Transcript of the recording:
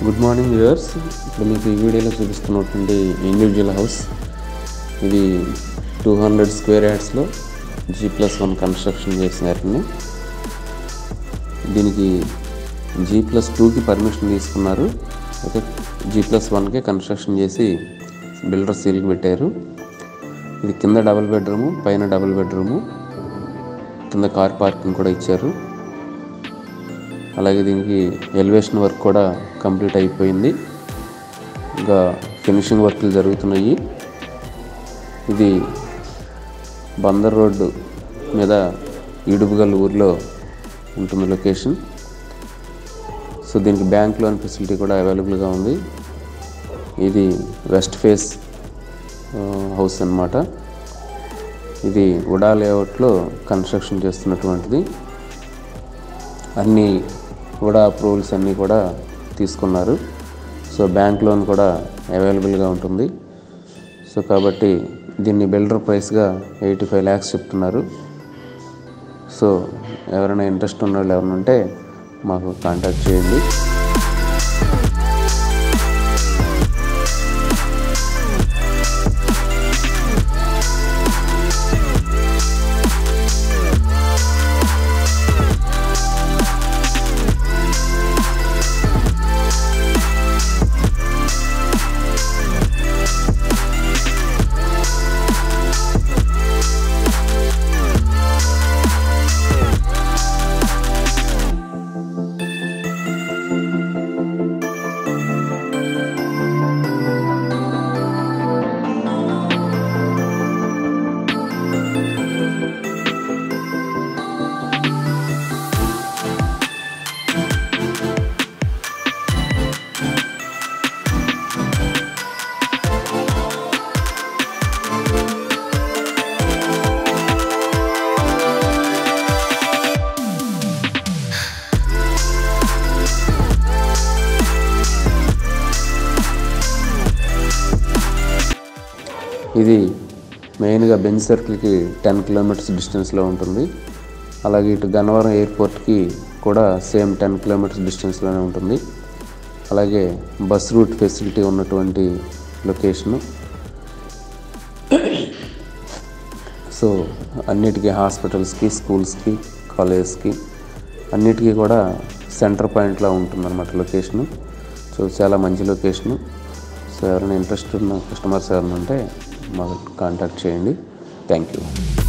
good morning viewers ఇప్పుడు మీకు ఈ వీడియోలో చూపిస్తున్నటువంటి ఇండివిజువల్ హౌస్ ఇది టూ హండ్రెడ్ స్క్వేర్ యార్డ్స్లో జీ ప్లస్ వన్ కన్స్ట్రక్షన్ చేసినారండి దీనికి జీ ప్లస్ టూకి పర్మిషన్ తీసుకున్నారు అయితే జీ ప్లస్ వన్కే కన్స్ట్రక్షన్ చేసి బిల్డర్ సీల్కి పెట్టారు ఇది కింద డబుల్ బెడ్రూము పైన డబుల్ బెడ్రూము కింద కార్ పార్కింగ్ కూడా ఇచ్చారు అలాగే దీనికి ఎలివేషన్ వర్క్ కూడా కంప్లీట్ అయిపోయింది ఇంకా ఫినిషింగ్ వర్క్లు జరుగుతున్నాయి ఇది బందర్ రోడ్డు మీద ఈడుపుగల్ ఊర్లో ఉంటుంది లొకేషన్ సో దీనికి బ్యాంక్ లోన్ ఫెసిలిటీ కూడా అవైలబుల్గా ఉంది ఇది వెస్ట్ ఫేస్ ఆ, హౌస్ అన్నమాట ఇది ఉడా లేఅవుట్లో కన్స్ట్రక్షన్ చేస్తున్నటువంటిది అన్ని కూడా అప్రూవల్స్ అన్నీ కూడా తీసుకున్నారు సో బ్యాంక్ లోన్ కూడా అవైలబుల్గా ఉంటుంది సో కాబట్టి దీన్ని బిల్డర్ ప్రైస్గా ఎయిటీ ఫైవ్ ల్యాక్స్ చెప్తున్నారు సో ఎవరైనా ఇంట్రెస్ట్ ఉన్న వాళ్ళు ఎవరైనా ఉంటే మాకు కాంటాక్ట్ చేయండి ఇది మెయిన్గా బెంజ్ సర్కిల్కి టెన్ కిలోమీటర్స్ డిస్టెన్స్లో ఉంటుంది అలాగే ఇటు గన్నవరం ఎయిర్పోర్ట్కి కూడా సేమ్ టెన్ కిలోమీటర్స్ డిస్టెన్స్లోనే ఉంటుంది అలాగే బస్ రూట్ ఫెసిలిటీ ఉన్నటువంటి లొకేషను సో అన్నిటికీ హాస్పిటల్స్కి స్కూల్స్కి కాలేజెస్కి అన్నిటికీ కూడా సెంటర్ పాయింట్లో ఉంటుందన్నమాట లొకేషను సో చాలా మంచి లొకేషను సో ఎవరైనా ఇంట్రెస్ట్ ఉన్న కస్టమర్స్ ఎవరైనా ఉంటే మాకు కాంటాక్ట్ చేయండి థ్యాంక్ యూ